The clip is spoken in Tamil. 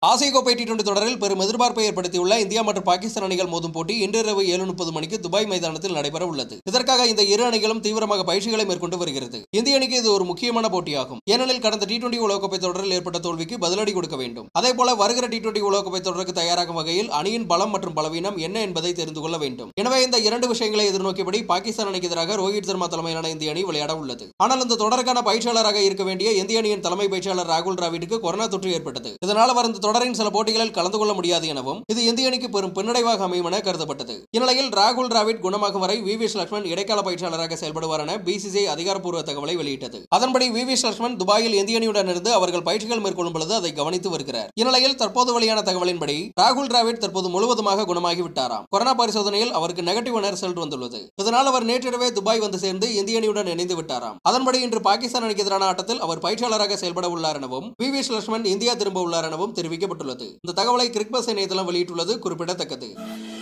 ஆசிய கோப்பை டி டுவெண்டி தொடரில் பெரும் எதிர்பார்ப்பை ஏற்படுத்தியுள்ள இந்தியா மற்றும் பாகிஸ்தான் அணிகள் மோதும் போட்டி இன்றிரவு ஏழு முப்பது மணிக்கு துபாய் மைதானத்தில் நடைபெற உள்ளது இதற்காக இந்த இரு அணிகளும் தீவிரமாக பயிற்சிகளை மேற்கொண்டு வருகிறது இந்திய அணிக்கு இது ஒரு முக்கியமான போட்டியாகும் ஏனெனில் கடந்த டி டுவெண்டி உலகக்கோப்பை தொடரில் ஏற்பட்ட தோல்விக்கு பதிலடி கொடுக்க வேண்டும் அதேபோல வருகிற டி டுவெண்டி உலகக்கோப்பை தொடருக்கு தயாராகும் வகையில் அணியின் பலம் மற்றும் பலவீனம் என்ன என்பதை தெரிந்து கொள்ள வேண்டும் எனவே இந்த இரண்டு விஷயங்களை எதிர்நோக்கியபடி பாகிஸ்தான் அணிக்கு எதிராக ரோஹித் சர்மா தலைமையிலான இந்திய அணி விளையாட உள்ளது ஆனால் இந்த தொடருக்கான பயிற்சியாளராக இருக்க வேண்டிய இந்திய அணியின் தலைமை பயிற்சியாளர் ராகுல் டிராவிட்டுக்கு கொரோனா தொற்று ஏற்பட்டது இதனால் அவர் இந்த தொடரின் சில போட்டிகளில் கலந்து கொள்ள முடியாது எனவும் இது இந்திய அணிக்கு பெரும் பின்னடைவாக அமையும் என கருதப்பட்டது இந்நிலையில் ராகுல் டிராவிட் குணமாகும் வரை வி வி லட்சுமண் இடைக்கால பயிற்சியாளராக செயல்படுவார் என பிசிசிஐ அதிகாரப்பூர்வ தகவலை வெளியிட்டது அதன்படி வி வி லட்சுமண் துபாயில் இந்திய அணியுடன் இருந்து அவர்கள் பயிற்சிகள் மேற்கொள்ளும் பொழுது அதை கவனித்து வருகிறார் இந்நிலையில் தற்போது வெளியான தகவலின்படி ராகுல் டிராவிட் தற்போது முழுவதுமாக குணமாகி விட்டாராம் கொரோனா பரிசோதனையில் அவருக்கு நெகட்டிவ் என ரிசல்ட் வந்துள்ளது இதனால் அவர் நேற்றிரவே துபாய் வந்து சேர்ந்து இந்திய அணியுடன் இணைந்து விட்டாராம் அதன்படி இன்று பாகிஸ்தான் அணிக்கு எதிரான ஆட்டத்தில் அவர் பயிற்சியாளராக செயல்பட உள்ளார் எனவும் வி வி லட்சுமண் இந்தியா திரும்ப உள்ளார் எனவும் தெரிவிக்கப்பட்டுள்ளது இந்த தகவலை கிரிக்பஸ் இணையதளம் வெளியிட்டுள்ளது குறிப்பிடத்தக்கது